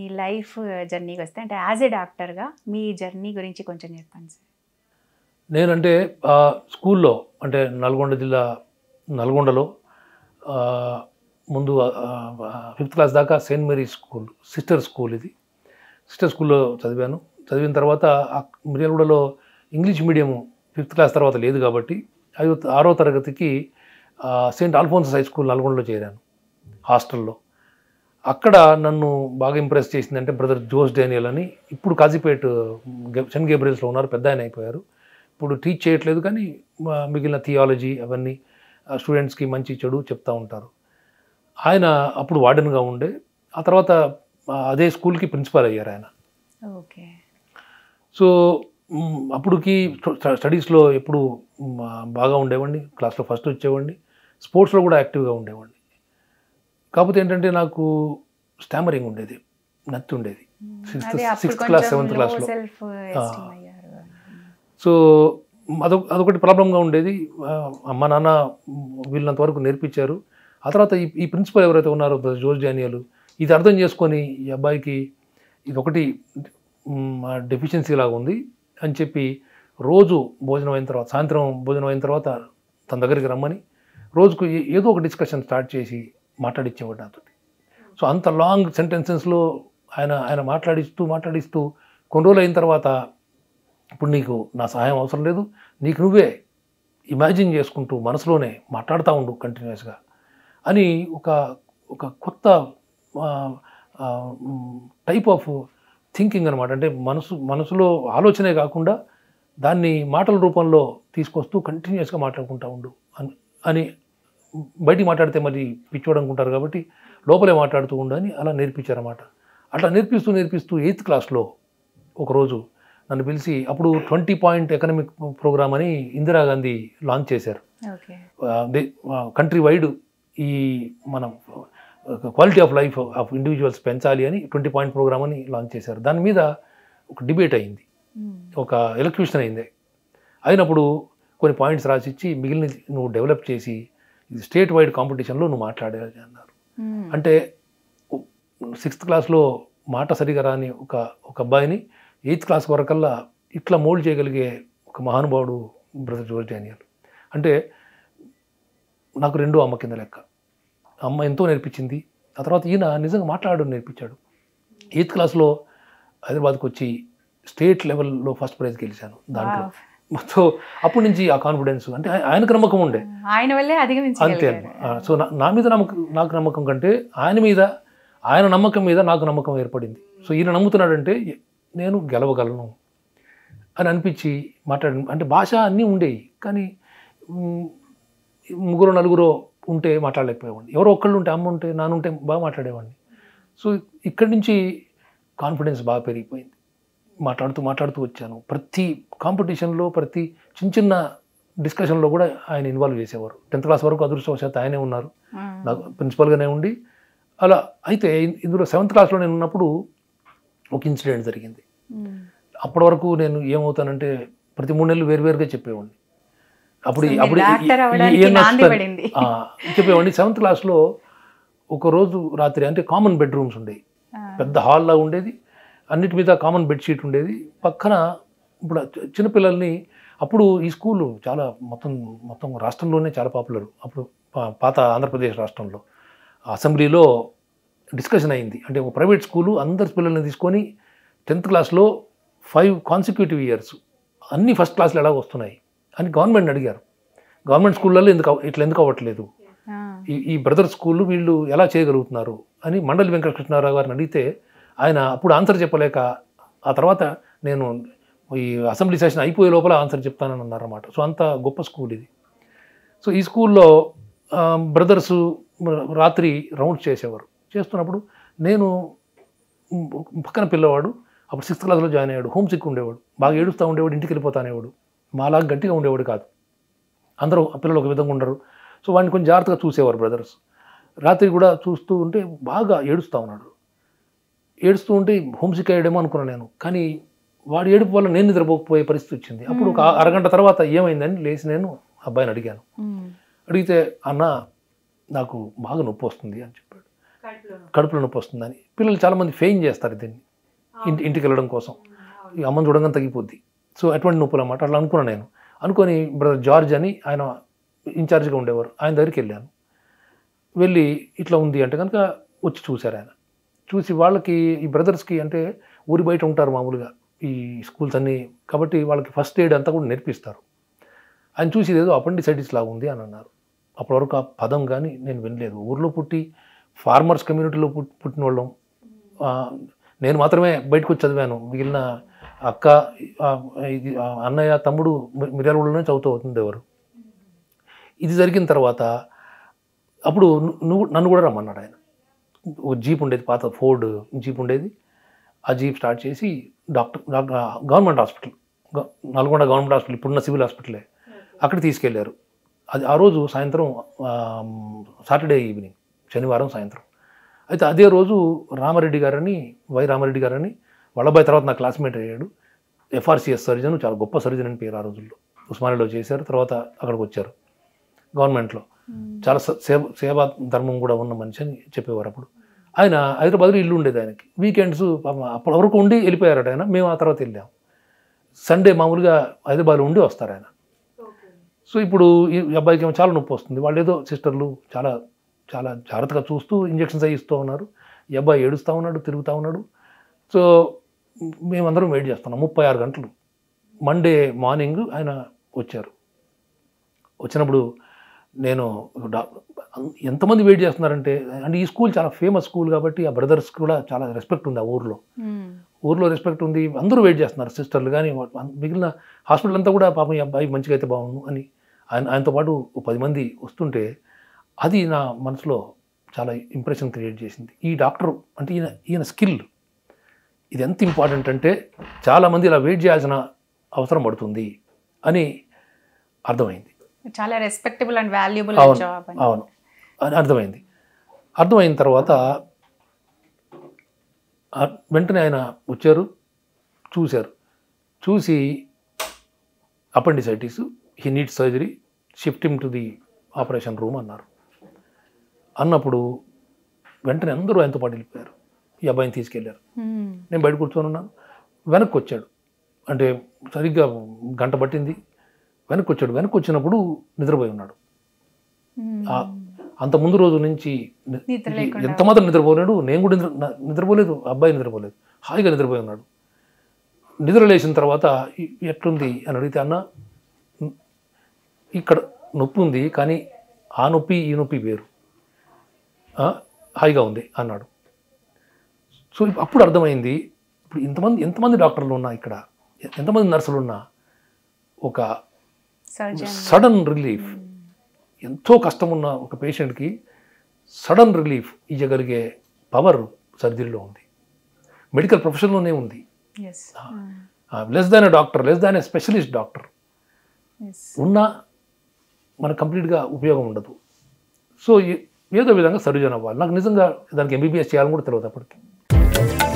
Life జర్నీకి వస్తే అంటే as a డాక్టర్గా మీ జర్నీ గురించి కొంచెం చెప్పండి సార్ నేనంటే ఆ, స్కూల్లో అంటే నల్గొండ జిల్లా నల్గొండలో ఆ, ముందు ఫిఫ్త్ క్లాస్ దాకా Saint Mary school sister school ఇది సిస్టర్ స్కూల్లో చదివాను చదివిన తర్వాత ఆ మిర్యాలగూడలో ఇంగ్లీష్ మీడియం ఫిఫ్త్ క్లాస్ తర్వాత లేదు కాబట్టి ఐదో ఆరో తరగతికి ఆ, సెయింట్ ఆల్ఫోన్సస్ హై స్కూల్ నల్గొండలో చేరాను హాస్టల్లో అక్కడ నన్ను బాగా ఇంప్రెస్ చేసిందంటే బ్రదర్ జోస్ డేనియల్ అని ఇప్పుడు కాజీపేట్ గె- సెంట్ గేబ్రియల్స్లో ఉన్నారు పెద్ద ఆయన అయిపోయారు ఇప్పుడు టీచ్ చేయట్లేదు కానీ మా మిగిలిన థియాలజీ అవన్నీ స్టూడెంట్స్కి మంచి చెడు చెప్తూ ఉంటారు ఆయన అప్పుడు వార్డెన్గా ఉండే ఆ తర్వాత ఆ, అదే స్కూల్కి ప్రిన్సిపాల్ అయ్యారు ఆయన ఓకే సో మ్, అప్పుడుకి స్ట- స్టడీస్లో ఎప్పుడు మ్, బాగా ఉండేవాడిని క్లాస్లో ఫస్ట్ వచ్చేవాడిని స్పోర్ట్స్లో కూడా యాక్టివ్గా ఉండేవాడిని కాకపోతే ఏంటంటే నాకు స్టామరింగ్ ఉండేది నత్తి ఉండేది Sixth- అదే అప్పుడు sixth class, seventh కొంచెం class low లో. self esteem అయ్యారు సో అదొక అదొకటి ప్రాబ్లంగా ఉండేది ఆ, అమ్మ నాన్న వీళ్ళంత వరకు నేర్పించారు ఆ తర్వాత ఈ ఈ ప్రిన్సిపల్ ఎవరైతే ఉన్నారో బ్రదర్ జోస్ డానియల్ ఇది అర్థం చేసుకొని ఈ అబ్బాయికి ఇది ఒకటి డెఫిషియన్సీ లాగా ఉంది అని చెప్పి రోజు భోజనం అయిన తర్వాత సాయంత్రం భోజనం అయిన తర్వాత తన దగ్గరికి రమ్మని రోజుకు ఏ- ఏదో ఒక డిస్కషన్ స్టార్ట్ చేసి మాట్లాడిచ్చేవాడు నాతో సో అంత లాంగ్ సెంటెన్సెస్లో ఆయన ఆయన మాట్లాడిస్తూ మాట్లాడిస్తూ కొన్ని రోజులు అయిన తర్వాత ఇప్పుడు నీకు నా సహాయం అవసరం లేదు నీకు నువ్వే ఇమాజిన్ చేసుకుంటూ మనసులోనే మాట్లాడుతూ ఉండు కంటిన్యూస్గా అని ఒక ఒక కొత్త టైప్ ఆఫ్ థింకింగ్ అనమాట అంటే మనసు మనసులో ఆలోచనే కాకుండా దాన్ని మాటల రూపంలో తీసుకొస్తూ కంటిన్యూస్గా మాట్లాడుకుంటూ ఉండు అని అని బయటికి మాట్లాడితే మరి పిచ్చోడు అనుకుంటారు కాబట్టి లోపలే మాట్లాడుతూ ఉండు అని అలా నేర్పించారన్నమాట అట్లా నేర్పిస్తూ నేర్పిస్తూ ఎయిత్ క్లాస్లో ఒకరోజు నన్ను పిలిచి అప్పుడు ట్వంటీ పాయింట్ ఎకనామిక్ ప్రోగ్రామ్ అని ఇందిరాగాంధీ లాంచ్ చేశారు ఓకే కంట్రీ వైడ్ ఈ మనం quality of life of individuals పెంచాలి అని ట్వంటీ పాయింట్ ప్రోగ్రామ్ అని లాంచ్ చేశారు దాని మీద ఒక డిబేట్ అయింది ఒక ఎలక్యూషన్ అయింది అయినప్పుడు కొన్ని పాయింట్స్ రాసిచ్చి మిగిలిన నువ్వు డెవలప్ చేసి ఇది స్టేట్ వైడ్ కాంపిటీషన్లో నువ్వు మాట్లాడాలి అన్నారు అంటే సిక్స్త్ క్లాస్లో మాట సరిగా రాని ఒక ఒక అబ్బాయిని ఎయిత్ క్లాస్ వరకల్లా ఇట్లా మోల్డ్ చేయగలిగే ఒక మహానుభావుడు బ్రదర్ జోర్జ్ డానియల్ అంటే నాకు రెండో అమ్మ కింద లెక్క అమ్మ ఎంతో నేర్పించింది ఆ తర్వాత ఈయన నిజంగా మాట్లాడడం నేర్పించాడు ఎయిత్ క్లాస్లో హైదరాబాద్కి వచ్చి స్టేట్ లెవెల్లో ఫస్ట్ ప్రైజ్ గెలిచాను దాంట్లో సో అప్పటి నుంచి ఆ కాన్ఫిడెన్స్ అంటే ఆయ- ఆయనకు నమ్మకం ఉండే ఆయన వల్లే అంతే అధిగమించగలిగారు ఆ, సో నా- నా మీద నమ్మకం నాకు నమ్మకం కంటే ఆయన మీద ఆయన నమ్మకం మీద నాకు నమ్మకం ఏర్పడింది సో ఈయన నమ్ముతున్నాడంటే నేను గెలవగలను అని అనిపించి మాట్లాడి అంటే భాష అన్నీ ఉండేవి కానీ మ్, ముగ్గురు నలుగురు ఉంటే మాట్లాడలేకపోయేవాడిని ఎవరో ఒక్కళ్ళు ఉంటే అమ్మ ఉంటే నాన్న ఉంటే బాగా మాట్లాడేవాడిని సో ఇక్కడి నుంచి కాన్ఫిడెన్స్ బాగా పెరిగిపోయింది మాట్లాడుతూ మాట్లాడుతూ వచ్చాను ప్రతి కాంపిటీషన్లో ప్రతి చిన్న చిన్న డిస్కషన్లో కూడా ఆయన ఇన్వాల్వ్ చేసేవారు టెన్త్ క్లాస్ వరకు అదృష్టవశాత్తు ఆయనే ఉన్నారు నాకు ప్రిన్సిపల్గానే ఉండి అలా అయితే ఇ- ఇందులో సెవెంత్ క్లాస్లో నేను ఉన్నప్పుడు ఒక ఇన్సిడెంట్ జరిగింది అప్పటి వరకు నేను ఏమవుతానంటే ప్రతి మూడు నెలలు వేరువేరుగా చెప్పేవాడిని అప్పుడు So, మీరు అప్పుడు ఈ- డాక్టర్ ఈ- అవ్వడానికి ఏం నాంది నచ్చుతుంది? పడింది. ఆ, చెప్పేవాడిని సెవెంత్ క్లాస్లో ఒక రోజు రాత్రి అంటే కామన్ బెడ్రూమ్స్ ఉండేవి పెద్ద హాల్లా ఉండేది అన్నిటి మీద కామన్ బెడ్షీట్ ఉండేది పక్కన ఇప్పుడు చి- చిన్నపిల్లల్ని అప్పుడు ఈ స్కూలు చాలా మొత్తం మొత్తం రాష్ట్రంలోనే చాలా పాపులర్ అప్పుడు పా- పాత ఆంధ్రప్రదేశ్ రాష్ట్రంలో అసెంబ్లీలో డిస్కషన్ అయింది అంటే ఒక ప్రైవేట్ స్కూలు అందరి పిల్లల్ని తీసుకొని టెన్త్ క్లాస్లో ఫైవ్ కాన్సిక్యూటివ్ ఇయర్స్ అన్ని ఫస్ట్ క్లాస్లు ఎలా వస్తున్నాయి అని గవర్నమెంట్ అడిగారు గవర్నమెంట్ స్కూళ్ళల్లో ఎందుకు అవ- ఇట్లా ఎందుకు అవ్వట్లేదు ఈ ఈ బ్రదర్ స్కూల్ వీళ్ళు ఎలా చేయగలుగుతున్నారు అని మండలి వెంకటకృష్ణారావు గారిని అడిగితే ఆయన అప్పుడు ఆన్సర్ చెప్పలేక ఆ తర్వాత నేను ఈ అసెంబ్లీ సెషన్ అయిపోయే లోపల ఆన్సర్ చెప్తానని అన్నారన్నమాట సో అంత గొప్ప స్కూల్ ఇది సో ఈ స్కూల్లో బ్రదర్స్ రాత్రి రౌండ్స్ చేసేవారు చేస్తున్నప్పుడు నేను ఉమ్, పక్కన పిల్లవాడు అప్పుడు సిక్స్త్ క్లాస్లో జాయిన్ అయ్యాడు హోమ్ సిక్ ఉండేవాడు బాగా ఏడుస్తూ ఉండేవాడు ఇంటికి వెళ్ళిపోతానేవాడు మాలాగా గట్టిగా ఉండేవాడు కాదు అందరూ ఆ పిల్లలు ఒక విధంగా ఉండరు సో వాడిని కొంచెం జాగ్రత్తగా చూసేవారు బ్రదర్స్ రాత్రి కూడా చూస్తూ ఉంటే బాగా ఏడుస్తూ ఉన్నాడు ఏడుస్తూ ఉంటే హోమ్సిక్ అయ్యాడేమో అనుకున్నాను నేను కానీ వాడి ఏడుపు వల్ల నేను నిద్రపోకపోయే పరిస్థితి వచ్చింది అప్పుడు ఒక అరగంట తర్వాత ఏమైందని లేచి నేను అబ్బాయిని అడిగాను అడిగితే అన్న నాకు బాగా నొప్పి వస్తుంది అని చెప్పాడు కడుపులో నొప్పి వస్తుందని పిల్లలు చాలామంది ఫెయిన్ చేస్తారు దీన్ని ఇంటి ఇంటికి వెళ్ళడం కోసం ఈ అమ్మని చూడంగా తగ్గిపోద్ది సో అటువంటి నొప్పులు అన్నమాట అట్లా అనుకున్నాను నేను అనుకొని బ్రదర్ జార్జ్ అని ఆయన ఇన్ఛార్జ్గా ఉండేవారు ఆయన దగ్గరికి వెళ్ళాను వెళ్ళి ఇట్లా ఉంది అంటే కనుక వచ్చి చూశారు ఆయన చూసి వాళ్ళకి ఈ బ్రదర్స్కి అంటే ఊరి బయట ఉంటారు మామూలుగా ఈ స్కూల్స్ అన్నీ కాబట్టి వాళ్ళకి ఫస్ట్ ఎయిడ్ అంతా కూడా నేర్పిస్తారు ఆయన చూసి ఏదో అపెండిసైటిస్ లాగా ఉంది అని అన్నారు అప్పటి వరకు ఆ పదం కానీ నేను వినలేదు ఊర్లో పుట్టి ఫార్మర్స్ కమ్యూనిటీలో పుట్ పుట్టిన వాళ్ళం ఆ, నేను మాత్రమే బయటకు వచ్చి చదివాను మిగిలిన అక్క ఆ, ఇది ఆ, అన్నయ్య తమ్ముడు మి- మిర్యాలగూడలోనే చదువుతూ ఉండేవారు ఇది జరిగిన తర్వాత అప్పుడు ను- నువ్వు నన్ను కూడా రమ్మన్నాడు ఆయన ఓ జీప్ ఉండేది పాత ఫోర్డ్ జీప్ ఉండేది ఆ జీప్ స్టార్ట్ చేసి డాక్టర్ డాక్టర్ గవర్నమెంట్ హాస్పిటల్ గ- నల్గొండ గవర్నమెంట్ హాస్పిటల్ ఇప్పుడున్న సివిల్ హాస్పిటలే అక్కడ తీసుకెళ్లారు అది ఆ రోజు సాయంత్రం సాటర్డే ఈవినింగ్ శనివారం సాయంత్రం అయితే అదే రోజు రామారెడ్డి గారని వై రామారెడ్డి గారని వల్లభాయ్ తర్వాత నా క్లాస్మేట్ అయ్యాడు ఎఫ్ఆర్సిఎస్ సర్జన్ చాలా గొప్ప సర్జన్ అని పేరు ఆ రోజుల్లో ఉస్మానియాలో చేశారు తర్వాత అక్కడికి వచ్చారు గవర్నమెంట్లో చాలా స- సేవ సేవా ధర్మం కూడా ఉన్న మనిషి అని చెప్పేవారు అప్పుడు ఆయన హైదరాబాద్లో ఇల్లు ఉండేది ఆయనకి వీకెండ్స్ పాపం అప్పటి వరకు ఉండి వెళ్ళిపోయారట ఆయన మేము ఆ తర్వాత వెళ్ళాం సండే మామూలుగా హైదరాబాద్లో ఉండి వస్తారు ఆయన సో ఇప్పుడు ఈ అబ్బాయికి ఏమో చాలా నొప్పి వస్తుంది వాళ్ళు ఏదో సిస్టర్లు చాలా చాలా జాగ్రత్తగా చూస్తూ ఇంజక్షన్స్ అవి ఇస్తూ ఉన్నారు ఈ అబ్బాయి ఏడుస్తూ ఉన్నాడు తిరుగుతూ ఉన్నాడు సో మేమందరం వెయిట్ చేస్తున్నాం ముప్పై ఆరు గంటలు మండే మార్నింగ్ ఆయన వచ్చారు వచ్చినప్పుడు నేను డా- ఎంతమంది వెయిట్ చేస్తున్నారంటే అంటే ఈ స్కూల్ చాలా ఫేమస్ స్కూల్ కాబట్టి ఆ బ్రదర్స్ కూడా చాలా రెస్పెక్ట్ ఉంది ఆ ఊర్లో ఊర్లో రెస్పెక్ట్ ఉంది అందరూ వెయిట్ చేస్తున్నారు సిస్టర్లు కానీ వా- మిగిలిన హాస్పిటల్ అంతా కూడా పాపం ఈ అబ్బాయి మంచిగా అయితే బాగుండు అని ఆయన ఆయనతో పాటు ఓ పది మంది వస్తుంటే అది నా మనసులో చాలా ఇంప్రెషన్ క్రియేట్ చేసింది ఈ డాక్టర్ అంటే ఈయన ఈయన స్కిల్ ఇది ఎంత ఇంపార్టెంట్ అంటే చాలామంది ఇలా వెయిట్ చేయాల్సిన అవసరం పడుతుంది అని అర్థమైంది చాలా రెస్పెక్టబుల్ అండ్ వాల్యుబుల్ అవును జాబ్ అని అవును అని అర్థమైంది అర్థమైన తర్వాత ఆ వెంటనే ఆయన వచ్చారు చూశారు చూసి appendicitis he need surgery shift him to the operation room అన్నారు అన్నప్పుడు వెంటనే అందరూ ఆయనతో పాటు వెళ్ళిపోయారు ఈ అబ్బాయిని తీసుకెళ్లారు మ్మ్. నేను బయట కూర్చొని ఉన్నాను వెనక్కి వచ్చాడు అంటే సరిగ్గా గంట పట్టింది వెనక్కి వచ్చాడు వెనక్కి వచ్చినప్పుడు నిద్రపోయి ఉన్నాడు మ్మ్. ఆ అంత ముందు రోజు నుంచి ని- నిద్ర లేకుండా. ఎంత మాత్రం నిద్రపోలేడు నేను కూడా నిద్ర నా- నిద్రపోలేదు అబ్బాయి నిద్రపోలేదు హాయిగా నిద్రపోయి ఉన్నాడు నిద్ర లేచిన తర్వాత "ఇ- ఎట్లుంది అని అడిగితే అన్న "ఉమ్, ఇక్కడ నొప్పి ఉంది కానీ ఆ నొప్పి ఈ నొప్పి వేరు ఆ, హాయిగా ఉంది అన్నాడు సో ఇప్ అప్పుడు అర్థమైంది ఇప్పుడు ఇంతమంది ఎంతమంది డాక్టర్లు ఉన్నా ఇక్కడ ఎంతమంది నర్సులు ఉన్నా ఒక సర్జన్ సడన్ రిలీఫ్ ఎంతో కష్టం ఉన్న ఒక పేషెంట్కి సడన్ రిలీఫ్ ఇవ్వగలిగే పవర్ సర్జరీలో ఉంది మెడికల్ ప్రొఫెషన్లోనే ఉంది yes less than a doctor less than a specialist doctor yes ఉన్నా మనకు కంప్లీట్గా ఉపయోగం ఉండదు సో ఏ- ఏదో విధంగా సర్జన్ అవ్వాలి నాకు నిజంగా దానికి ఎంబీబీఎస్ చేయాలని కూడా తెలియదు అప్పటికి